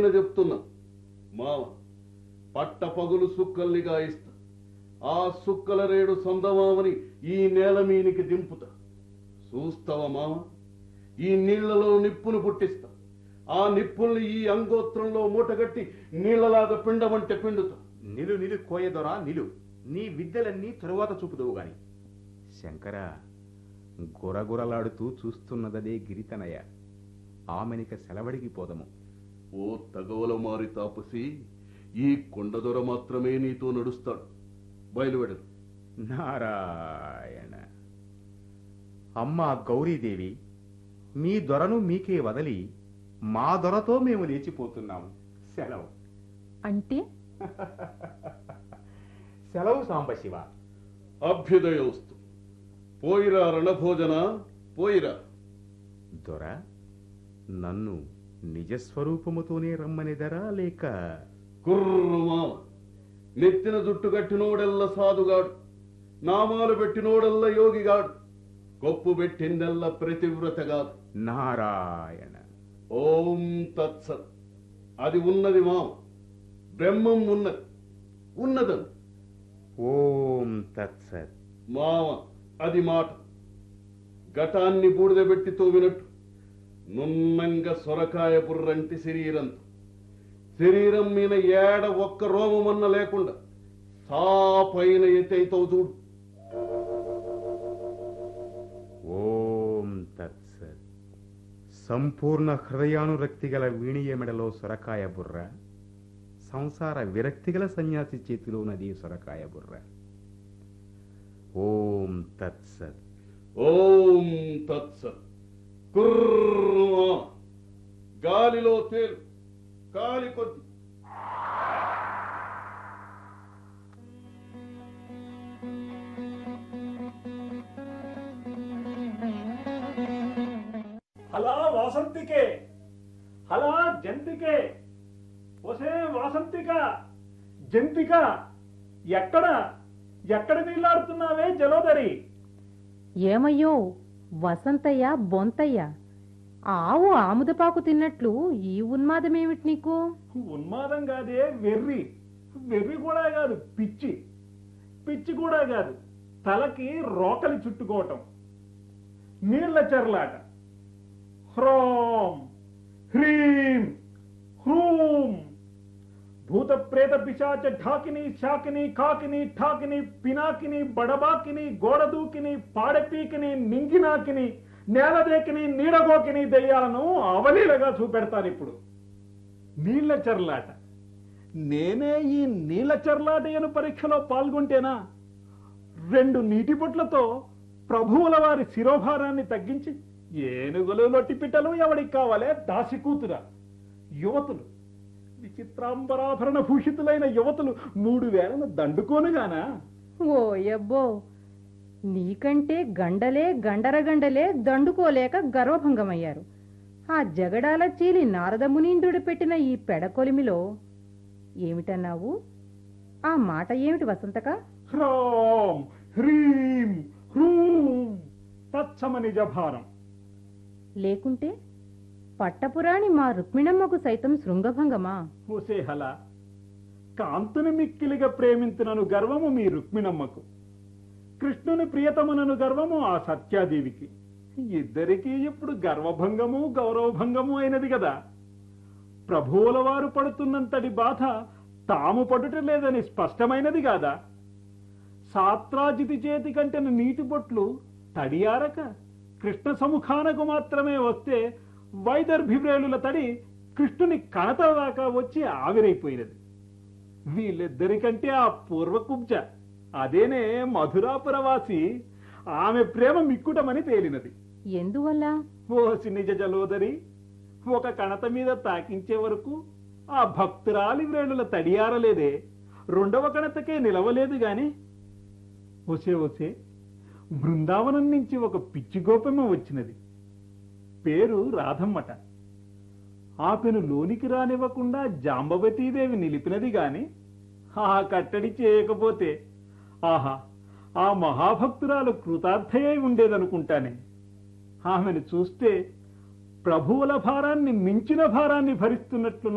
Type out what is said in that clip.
చెప్తున్నా మావ పట్ట పగులు సుక్కల్ని గాయిస్తా ఆ సుక్కల రేడు సొందమామని ఈ నేల మీనికి దింపుతా చూస్తావా మామ ఈ నీళ్లలో నిప్పును పుట్టిస్తా ఆ నిప్పుల్ని ఈ అంగోత్రంలో మూటగట్టి నీళ్లలాగా పిండమంటే పిండుతా నిలు నిలు కోయదొరా నిలు నీ విద్యలన్నీ తరువాత చూపుదువు గాని శంకర గురగురలాడుతూ చూస్తున్నదదే గిరితనయ ఆమెనిక సెలవడికి పోదము ఓ తగవల మారి తాపసి ఈ కొండదొర మాత్రమే నీతో నడుస్తాడు బయలువెడరు నారాయణ అమ్మా గౌరీదేవి మీ దొరను మీకే వదలి మా దొరతో మేము లేచిపోతున్నాము సెలవు అంటే సెలవు సాంబశివ అభ్యుదయోస్తు పోయిరా రణభోజన పోయిరా దొర నన్ను నిజస్వరూపముతోనే రమ్మనిదరా లేక కుర్రమామ నెత్తిన జుట్టు కట్టినోడెల్ల సాధుగాడు నామాలు పెట్టినోడెల్ల యోగిగాడు కొప్పు పెట్టిందెల్ల ప్రతివ్రతగాదు నారాయణ ఓం తత్సత్ అది ఉన్నది మామ బ్రహ్మం ఉన్నది ఉన్నదను ఓం తత్సత్ మామ అది మాట ఘటాన్ని బూడిదబెట్టి తోవినట్టు నున్నంగా సొరకాయ బుర్రంటి శరీరంతో శరీరం మీద ఏడ ఒక్క రోమమన్న లేకుండా సాపైన ఎత్తైతో చూడు ఓం తత్సత్ సంపూర్ణ హృదయానురక్తి గల వీణియ మెడలో సొరకాయ బుర్ర సంసార విరక్తి గల సన్యాసి చేతిలో నది సొరకాయ బుర్ర ఓం తత్సత్ ఓం తత్సత్ కుర్రమా గాలిలో తేలు కాలి కొద్ది హలా వాసంతికే హలా జంతికే ఒసే వాసంతిక జంతిక ఎక్కడ ఎక్కడ నీళ్ళాడుతున్నావే జలోదరి ఏమయ్యో వసంతయ్య బొంతయ్య ఆవు ఆముదపాకు తిన్నట్లు ఈ ఉన్మాదమేమిటి నీకు ఉన్మాదం కాదే వెర్రి వెర్రి కూడా కాదు పిచ్చి పిచ్చి కూడా కాదు తలకి రోకలి చుట్టుకోవటం నీళ్ల చెర్లాట హ్రోం హ్రీం హ్రూం భూత ప్రేత పిశాచ ఢాకిని శాకిని కాకిని ఠాకిని పినాకిని బడబాకిని గోడదూకిని పాడెపీకిని నింగినాకిని నేలదేకిని నీడగోకిని దెయ్యాలను అవలీలగా చూపెడతాను ఇప్పుడు నీళ్ల చెర్లాట నేనే ఈ నీళ్ల చెర్లాటయను పరీక్షలో పాల్గొంటేనా రెండు నీటి బొట్లతో ప్రభువుల వారి శిరోభారాన్ని తగ్గించి ఏనుగులు లొట్టిపిట్టలు ఎవడికి కావాలే దాసి కూతురా యువతులు విచిత్రాంబరాభరణ భూషితులైన యువతులు మూడు వేలను దండుకోనుగానా ఓయబ్బో నీకంటే గండలే గండరగండలే దండుకోలేక గర్వభంగమయ్యారు ఆ జగడాల చీలి నారద మునీంద్రుడు పెట్టిన ఈ పెడకొలిమిలో ఏమిటన్నావు ఆ మాట ఏమిటి వసంతక హ్రాం హ్రీం హ్రూం తత్సమ నిజభారం లేకుంటే పట్టపురాణి మా రుక్మిణమ్మకు సైతం శృంగభంగమా హుసేహల కాంతుని మిక్కిలిగా ప్రేమించునను గర్వము మీ రుక్మిణమ్మకు కృష్ణుని ప్రియతమునను గర్వము ఆ సత్యాదేవికి ఇద్దరికీ ఇప్పుడు గర్వభంగము గౌరవభంగము అయినది కదా ప్రభువుల వారు పడుతున్నంతటి బాధ తాము పడుట లేదని స్పష్టమైనది కాదా సాత్రాజితి చేతి కంటెన నీటి బొట్లు తడియారక కృష్ణ సముఖానకు మాత్రమే వస్తే వైదర్భివ్రేలుల తడి కృష్ణుని కణతల దాకా వచ్చి ఆవిరైపోయినది వీళ్ళిద్దరికంటే ఆ పూర్వకుబ్జ అదేనే మధురాపురవాసి ఆమె ప్రేమ మిక్కుటమని తేలినది ఎందువల్ల ఓసి నిజ జలోదరి ఒక కణత మీద తాకించే వరకు ఆ భక్తురాలి వ్రేణుల తడియారలేదే రెండవ కణతకే నిలవలేదు గాని ఒసే ఒసే బృందావనం నుంచి ఒక పిచ్చి గోపమ్మ వచ్చినది పేరు రాధమ్మట ఆపెను లోనికి రానివ్వకుండా జాంబవతీదేవి నిలిపినది గాని ఆ కట్టడి చేయకపోతే ఆహా ఆ మహాభక్తురాలు కృతార్థయై ఉండేదనుకుంటానే ఆమెను చూస్తే ప్రభువుల భారాన్ని మించిన భారాన్ని భరిస్తున్నట్లు